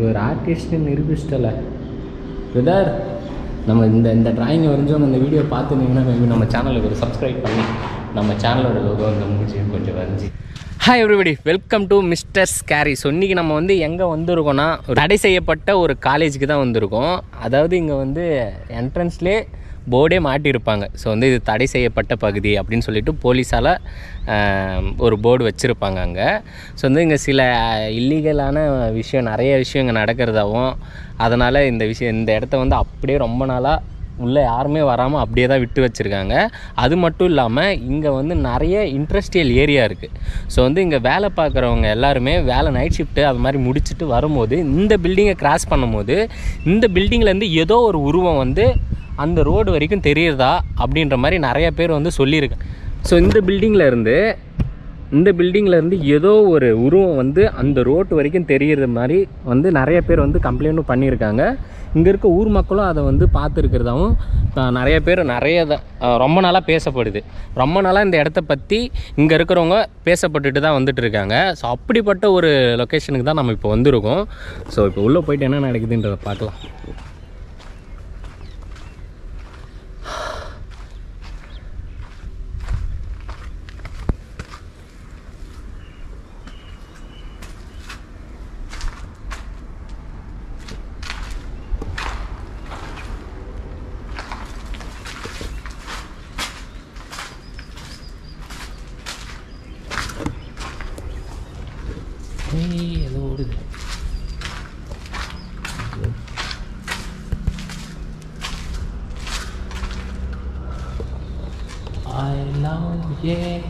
ஒரு ஆர்டிஸ்ட்னு நிரூபிச்சிட்டல பிரதர் நம்ம இந்த இந்த டிராயிங் வரைஞ்சவங்க இந்த வீடியோ பார்த்துனீங்கன்னா மேபி நம்ம சேனலுக்கு ஒரு சப்ஸ்கிரைப் பண்ணி நம்ம சேனலோட லோகோ இந்த மூஞ்சியும் கொஞ்சம் வரைஞ்சி hi everybody welcome to mister scary so இன்றைக்கி நம்ம வந்து எங்கே வந்திருக்கோம்னா ஒரு தடை செய்யப்பட்ட ஒரு காலேஜுக்கு தான் வந்திருக்கோம் அதாவது இங்கே வந்து என்ட்ரன்ஸ்லேயே போர்டே மாட்டியிருப்பாங்க ஸோ வந்து இது தடை செய்யப்பட்ட பகுதி அப்படின்னு சொல்லிட்டு போலீஸால் ஒரு போர்டு வச்சுருப்பாங்க அங்கே ஸோ வந்து இங்கே சில இல்லீகலான விஷயம் நிறைய விஷயம் இங்கே நடக்கிறதாவும் அதனால் இந்த விஷயம் இந்த இடத்த வந்து அப்படியே ரொம்ப நாளாக உள்ளே யாருமே வராமல் அப்படியே தான் விட்டு வச்சுருக்காங்க அது மட்டும் இல்லாமல் இங்கே வந்து நிறைய இண்டஸ்ட்ரியல் ஏரியா இருக்குது ஸோ வந்து இங்கே வேலை பார்க்குறவங்க எல்லாருமே வேலை நைட் ஷிஃப்ட்டு அது மாதிரி முடிச்சுட்டு வரும்போது இந்த பில்டிங்கை கிராஸ் பண்ணும்போது இந்த பில்டிங்லேருந்து ஏதோ ஒரு உருவம் வந்து அந்த ரோடு வரைக்கும் தெரியுறதா அப்படின்ற மாதிரி நிறைய பேர் வந்து சொல்லியிருக்கேன் ஸோ இந்த பில்டிங்கில் இருந்து இந்த பில்டிங்கில் இருந்து ஏதோ ஒரு உருவம் வந்து அந்த ரோட்டு வரைக்கும் தெரிகிற மாதிரி வந்து நிறைய பேர் வந்து கம்ப்ளைண்ட்டும் பண்ணியிருக்காங்க இங்கே இருக்க ஊர் மக்களும் அதை வந்து பார்த்துருக்கிறதாவும் நிறைய பேர் நிறைய த- அஹ் ரொம்ப நாளாக பேசப்படுது ரொம்ப நாளாக இந்த இடத்த பற்றி இங்கே இருக்கிறவங்க பேசப்பட்டுட்டு தான் வந்துட்டு இருக்காங்க ஸோ அப்படிப்பட்ட ஒரு லொக்கேஷனுக்கு தான் நம்ம இப்போ வந்திருக்கோம் ஸோ இப்போ உள்ளே போயிட்டு என்ன நடக்குதுன்றதை பார்க்கலாம் ஏய் ஏதோ ஓடுது I love you.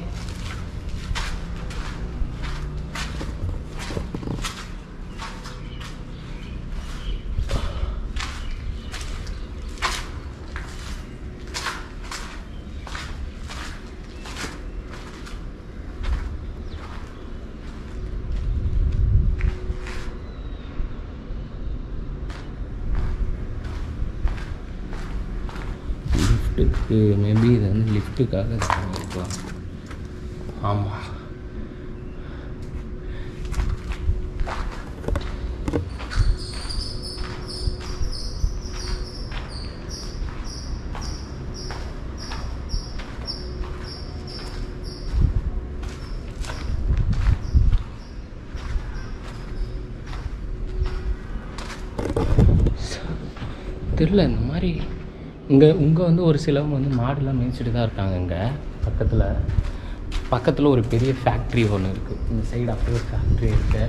லிஃப்ட்டுக்கு மேபி இது வந்து லிஃப்ட்டுக்காக இருக்கலாம் ஆமாம் தெரில இந்த மாதிரி இங்கே இங்கே வந்து ஒரு சிலவங்க வந்து மாடுலாம் மேய்ச்சிட்டு தான் இருக்காங்க இங்கே பக்கத்தில் பக்கத்தில் ஒரு பெரிய ஃபேக்ட்ரி ஒன்று இருக்குது இந்த சைடு அப்படியே ஒரு ஃபேக்ட்ரி இருக்கு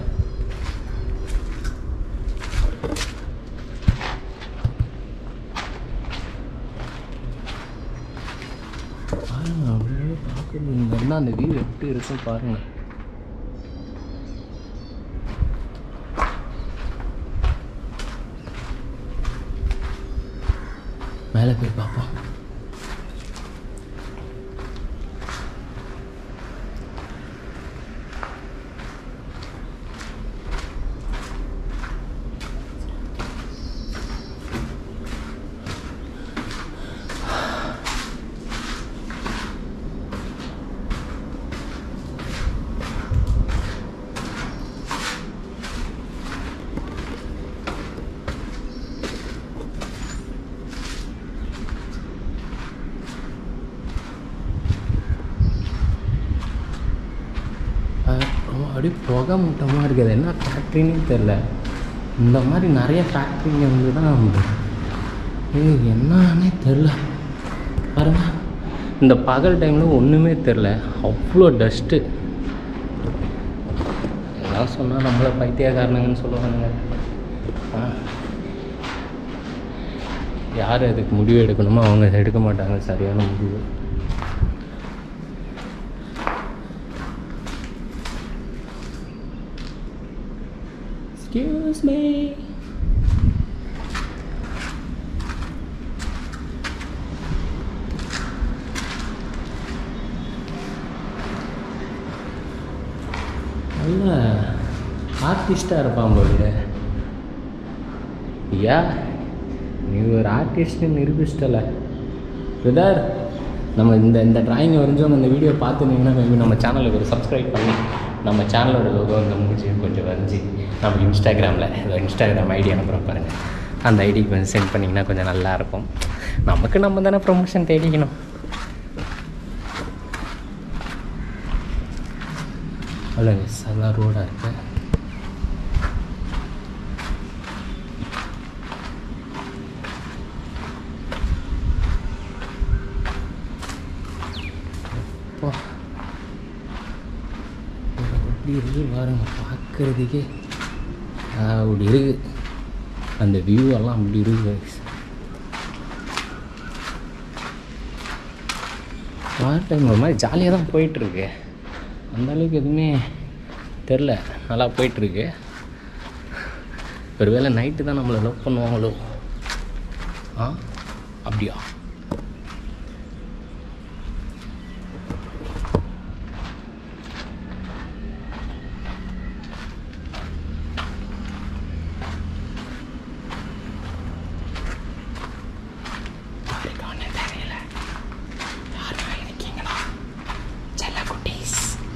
பாருங்க அப்படியே பார்க்கணும் இங்கே இருந்தால் அந்த வியூ எப்படி இருக்கும் பாருங்கள் மேலே போய் பார்ப்போம் அஹ் ரொம்ப அப்படியே புகை மூட்டமாக இருக்குது என்ன ஃபேக்ட்ரின்னு தெரில இந்த மாதிரி நிறைய ஃபேக்ட்ரிங்க வந்து தான் வந்து ஏய் என்னன்னே தெரில பாருங்க இந்த பகல் டைமில் ஒன்றுமே தெரில அவ்வளோ டஸ்ட்டு எல்லாம் சொன்னால் நம்மளை பைத்தியக்காரனுங்கன்னு சொல்லுவானுங்க ஆ. யார் அதுக்கு முடிவு எடுக்கணுமோ அவங்க எடுக்க மாட்டாங்க சரியான முடிவு Excuse me. நல்ல ஆர்டிஸ்டாக இருப்பான் போல ஐயா நீ ஒரு ஆர்டிஸ்ட்னு நிரூபிச்சிட்டல பிரதர் நம்ம இந்த இந்த டிராயிங் வரைஞ்சவங்க இந்த வீடியோ பார்த்துனீங்கன்னா மேபி நம்ம சேனலுக்கு ஒரு சப்ஸ்கிரைப் பண்ணி நம்ம சேனலோட லோகோ இந்த மூஞ்சியும் கொஞ்சம் வரைஞ்சி நமக்கு இன்ஸ்டாகிராமில் ஏதோ இன்ஸ்டாகிராம் ஐடி அனுப்புகிறோம் பாருங்கள் அந்த ஐடிக்கு கொஞ்சம் சென்ட் பண்ணிங்கன்னா கொஞ்சம் நல்லாயிருக்கும் நமக்கு நம்ம தானே ப்ரொமோஷன் தேடிக்கணும் அவ்வளோ அதெல்லாம் ரோடாக இருக்கு அப்பா. இது எப்படி இருக்கு பாருங்க பார்க்குறதுக்கே அப்படி இருக்கு அந்த வியூ எல்லாம் அப்படி இருக்கு வார் டைம் ஒரு மாதிரி ஜாலியாக தான் போயிட்டுருக்கு அந்த அளவுக்கு எதுவுமே தெரில நல்லா போயிட்டுருக்கு ஒருவேளை நைட்டு தான் நம்மளை லவ் பண்ணுவாங்களோ ஆ அப்படியா யாருக்கான தெரியல யாருக்கா இருக்கீங்களா செல்ல குட்டீஸ்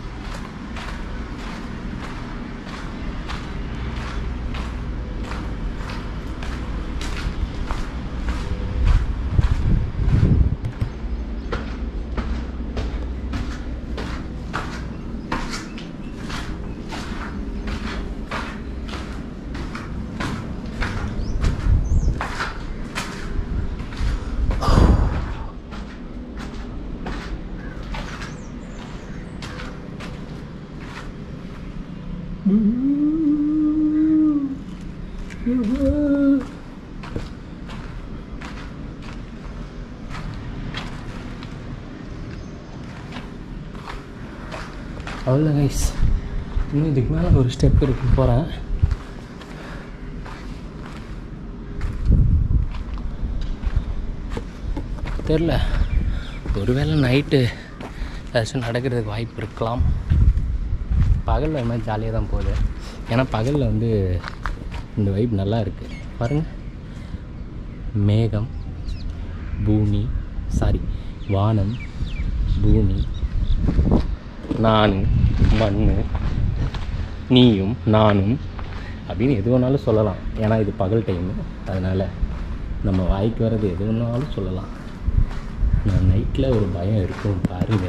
அவ்வளோ கைஸ் இன்னும் இதுக்கு மேலே ஒரு ஸ்டெப் இருக்கு போகிறேன் தெரில ஒருவேளை நைட்டு ஏதாச்சும் நடக்கிறதுக்கு வாய்ப்பு இருக்கலாம் பகலில் இது மாதிரி ஜாலியாக தான் போகுது ஏன்னா பகலில் வந்து இந்த வைப் நல்லா இருக்குது பாருங்கள் மேகம் பூமி சாரி வானம் பூமி நான் மண் நீயும் நானும் அப்படின்னு எது வேணாலும் சொல்லலாம் ஏன்னா இது பகல் டைமு அதனால் நம்ம வாய்க்கு வர்றது எது வேணாலும் சொல்லலாம் நான் நைட்டில் ஒரு பயம் இருக்கும் பாருங்க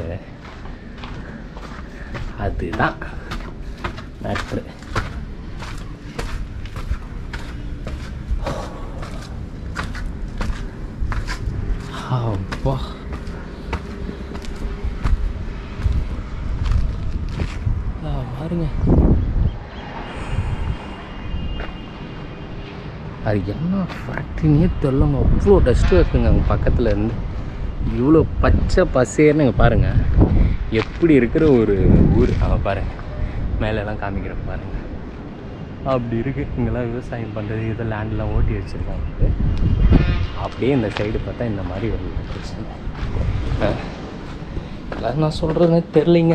அதுதான் மேட்ரு அப்பா ஆ, பாருங்க அது என்ன ஃபேக்ட்ரினே தெரியலங்க அவ்வளோ டஸ்ட்டு இருக்குங்க அங்கே பக்கத்தில் இருந்து இவ்வளோ பச்சை பசேர்னு இங்கே பாருங்கள் எப்படி இருக்கிற ஒரு ஊர் அங்கே பாருங்கள் மேலெல்லாம் காமிக்கிற பாருங்க அப்படி இருக்குது இங்கெல்லாம் விவசாயம் பண்ணுறது இதை லேண்ட்லாம் ஓட்டி வச்சுருக்காங்க அப்படியே இந்த சைடு பார்த்தா இந்த மாதிரி ஒரு பிரச்சனை ஆ. எல்லாம் நான் சொல்கிறதுனே தெரிலிங்க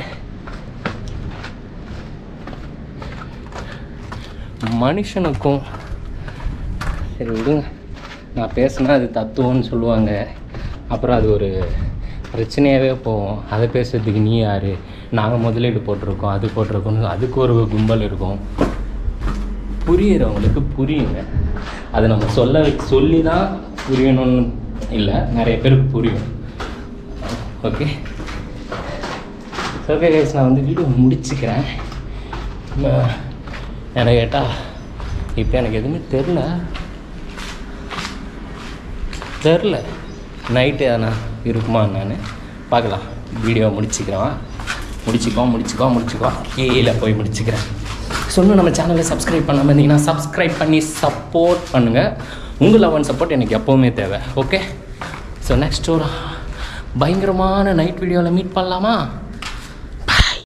மனுஷனுக்கும் சரி விடுங்க நான் பேசுனா அது தத்துவம்னு சொல்லுவாங்க அப்புறம் அது ஒரு பிரச்சனையாகவே போகும் அதை பேசுறதுக்கு நீ யார் நாங்கள் முதலீடு போட்டிருக்கோம் அது போட்டிருக்கோம் அதுக்கு ஒரு கும்பல் இருக்கும் புரியுறவங்களுக்கு புரியுங்க அது நம்ம சொல்ல சொல்லி தான் புரியணும்னு இல்லை நிறைய பேருக்கு புரியும் ஓகே ஓகே கைஸ் நான் வந்து வீடியோ முடிச்சுக்கிறேன் ம- என்ன கேட்டால் இப்போ எனக்கு எதுவுமே தெரில தெரில நைட்டு எதனா இருக்குமா நான் பார்க்கலாம் வீடியோ முடிச்சுக்கிறேன் முடிச்சுக்கோ முடிச்சுக்கோ முடிச்சுக்கோ கீழே போய் முடிச்சுக்கிறேன் சொன்ன நம்ம சேனலை சப்ஸ்கிரைப் பண்ணாமல் இருந்தீங்கன்னா சப்ஸ்கிரைப் பண்ணி சப்போர்ட் பண்ணுங்கள் உங்கள் லவ் அண்ட் சப்போர்ட் எனக்கு எப்போவுமே தேவை ஓகே ஸோ நெக்ஸ்ட் ஒரு பயங்கரமான நைட் வீடியோவில் மீட் பண்ணலாமா